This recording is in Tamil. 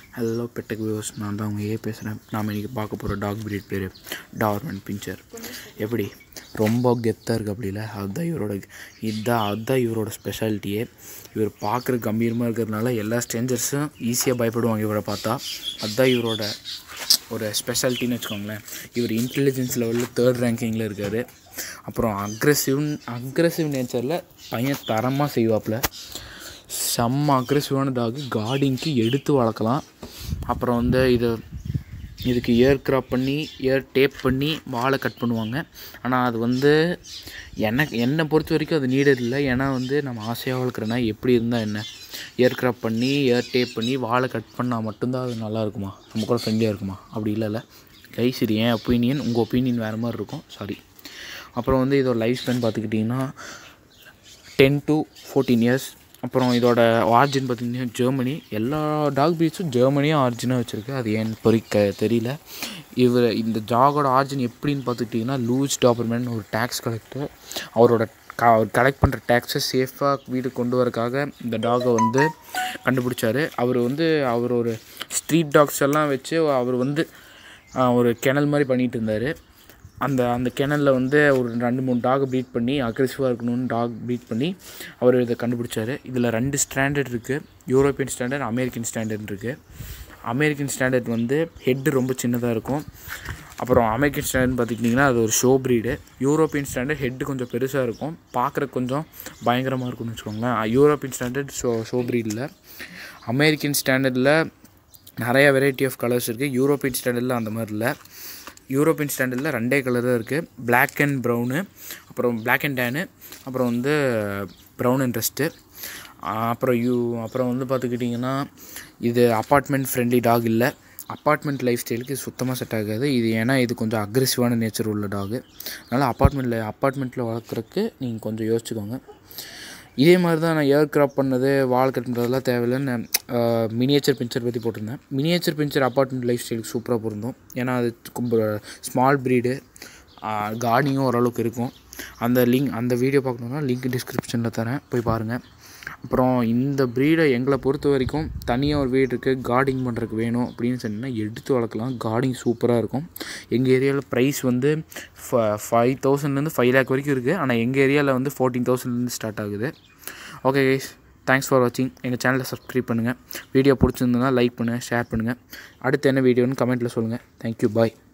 ஹலோ பெட்டக் வியூஸ் நான் தான் அவங்க ஏ பேசுகிறேன் நாம் இன்றைக்கி பார்க்க போகிற டாக் breed பேர் டார்மன் பிஞ்சர் எப்படி ரொம்ப கெத்தாக இருக்குது அப்படில அதுதான் இவரோட இதுதான் அதுதான் இவரோட ஸ்பெஷாலிட்டியே இவர் பார்க்குற கம்பீரமாக இருக்கிறதுனால எல்லா ஸ்ட்ரேஞ்சர்ஸும் ஈஸியாக பயப்படுவாங்க இவரை பார்த்தா அதுதான் இவரோட ஒரு ஸ்பெஷாலிட்டின்னு வச்சுக்கோங்களேன் இவர் இன்டெலிஜென்ஸ் லெவலில் தேர்ட் ரேங்கிங்கில் இருக்கார் அப்புறம் அக்ரெசிவ் அக்ரெசிவ் நேச்சரில் பையன் தரமாக செய்வாப்புல செம்ம அக்ரெசிவான டாகு கார்டிங்க்கு எடுத்து வளர்க்கலாம் அப்புறம் வந்து இது இதுக்கு இயர் கிராப் பண்ணி இயர் டேப் பண்ணி வாழை கட் பண்ணுவாங்க ஆனால் அது வந்து எனக்கு என்னை பொறுத்த வரைக்கும் அது நீடட் இல்லை ஏன்னா வந்து நம்ம ஆசையாக வளர்க்குறேன்னா எப்படி இருந்தால் என்ன இயர் கிராப் பண்ணி இயர் டேப் பண்ணி வாழை கட் பண்ணால் மட்டும்தான் அது நல்லா இருக்குமா நம்ம கூட ஃப்ரெண்ட்லியாக இருக்குமா அப்படி இல்லைல்ல கைஸ் இது என் ஒப்பீனியன் உங்கள் ஒப்பீனியன் வேறு மாதிரி இருக்கும் சாரி அப்புறம் வந்து இதோட லைஃப் ஸ்பென் பார்த்துக்கிட்டிங்கன்னா டென் டு ஃபோர்டீன் இயர்ஸ் அப்புறம் இதோட ஆர்ஜின் பார்த்திங்கன்னா ஜெர்மனி எல்லா டாக் பீட்ஸும் ஜெர்மனியும் ஆர்ஜினாக வச்சுருக்கு அது ஏன்னு பொறிக்க தெரியல இவர் இந்த டாகோட ஆர்ஜின் எப்படின்னு பார்த்துக்கிட்டிங்கன்னா லூஸ் டாபர்மேன் ஒரு டேக்ஸ் கலெக்டர் அவரோட க அவர் கலெக்ட் பண்ணுற டேக்ஸை சேஃபாக வீடு கொண்டு வரக்காக இந்த டாகை வந்து கண்டுபிடிச்சாரு அவர் வந்து அவர் ஒரு ஸ்ட்ரீட் டாக்ஸ் எல்லாம் வச்சு அவர் வந்து ஆஹ், ஒரு கிணல் மாதிரி பண்ணிகிட்டு இருந்தார் அந்த அந்த கிணலில் வந்து ஒரு ரெண்டு மூணு டாக் ப்ரீட் பண்ணி அக்ரெசிவாக இருக்கணும்னு டாக் ப்ரீட் பண்ணி அவர் இதை கண்டுபிடிச்சாரு இதில் ரெண்டு ஸ்டாண்டர்ட் இருக்குது யூரோப்பியன் ஸ்டாண்டர்ட் அமெரிக்கன் ஸ்டாண்டர்ட் இருக்குது அமெரிக்கன் ஸ்டாண்டர்ட் வந்து ஹெட்டு ரொம்ப சின்னதாக இருக்கும் அப்புறம் அமெரிக்கன் ஸ்டாண்டர்ட் பார்த்துக்கிட்டிங்கன்னா அது ஒரு show breed European standard head கொஞ்சம் பெருசாக இருக்கும் பார்க்குறக்கு கொஞ்சம் பயங்கரமாக இருக்கும்னு வச்சுக்கோங்களேன் யூரோப்பியன் ஸ்டாண்டர்ட் ஷோ ஷோ ப்ரீடில் அமெரிக்கன் ஸ்டாண்டர்டில் நிறைய வெரைட்டி ஆஃப் கலர்ஸ் இருக்குது யூரோப்பியன் ஸ்டாண்டர்டில் அந்த மாதிரி இல்லை யூரோப்பியன் ஸ்டாண்டர்டில் ரெண்டே கலர் தான் இருக்குது Black அண்ட் ப்ரௌனு அப்புறம் Black அண்ட் டேனு அப்புறம் வந்து ப்ரௌன் அண்ட் ரெஸ்ட்டு அப்புறம் யூ அப்புறம் வந்து பார்த்துக்கிட்டிங்கன்னா இது அப்பார்ட்மெண்ட் ஃப்ரெண்ட்லி டாக் இல்லை அப்பார்ட்மெண்ட் லைஃப் ஸ்டைலுக்கு இது சுத்தமாக செட் ஆகாது இது ஏன்னா இது கொஞ்சம் அக்ரெசிவான நேச்சர் உள்ள டாகு அதனால் அப்பார்ட்மெண்ட்டில் அப்பார்ட்மெண்ட்டில் வளர்க்குறதுக்கு நீங்கள் கொஞ்சம் யோசிச்சுக்கோங்க இதே மாதிரி தான் நான் ஏர் கிராப் பண்ணது வால் கட் பண்ணுறதெல்லாம் தேவையில்லைன்னு மினியேச்சர் பிஞ்சர் பற்றி போட்டிருந்தேன் மினியேச்சர் பிஞ்சர் அப்பார்ட்மெண்ட் லைஃப் ஸ்டைலுக்கு சூப்பராக பொருந்தும் ஏன்னா அது ஸ்மால் ப்ரீடு கார்டிங்கும் ஓரளவுக்கு இருக்கும் அந்த லிங்க் அந்த வீடியோ பார்க்கணுன்னா லிங்க் டிஸ்கிரிப்ஷனில் தரேன் போய் பாருங்கள் அப்புறம் இந்த ப்ரீடை எங்களை பொறுத்த வரைக்கும் தனியாக ஒரு வீடு இருக்குது கார்டிங் பண்ணுறதுக்கு வேணும் அப்படின்னு சொன்னால் எடுத்து வளர்க்கலாம் கார்டிங் சூப்பராக இருக்கும் எங்கள் ஏரியாவில் ப்ரைஸ் வந்து ஃபைவ் தௌசண்ட்லேருந்து ஃபைவ் லேக் வரைக்கும் இருக்குது ஆனால் எங்கள் ஏரியாவில் வந்து ஃபோர்டீன் தௌசண்ட்லேருந்து ஸ்டார்ட் ஆகுது ஓகே கைஸ் தேங்க்ஸ் ஃபார் வாட்சிங் எங்கள் சேனலை சப்ஸ்கிரைப் பண்ணுங்கள் வீடியோ பிடிச்சிருந்ததுன்னா லைக் பண்ணுங்கள் ஷேர் பண்ணுங்கள் அடுத்து என்ன வீடியோன்னு கமெண்ட்டில் சொல்லுங்கள் தேங்க்யூ பாய்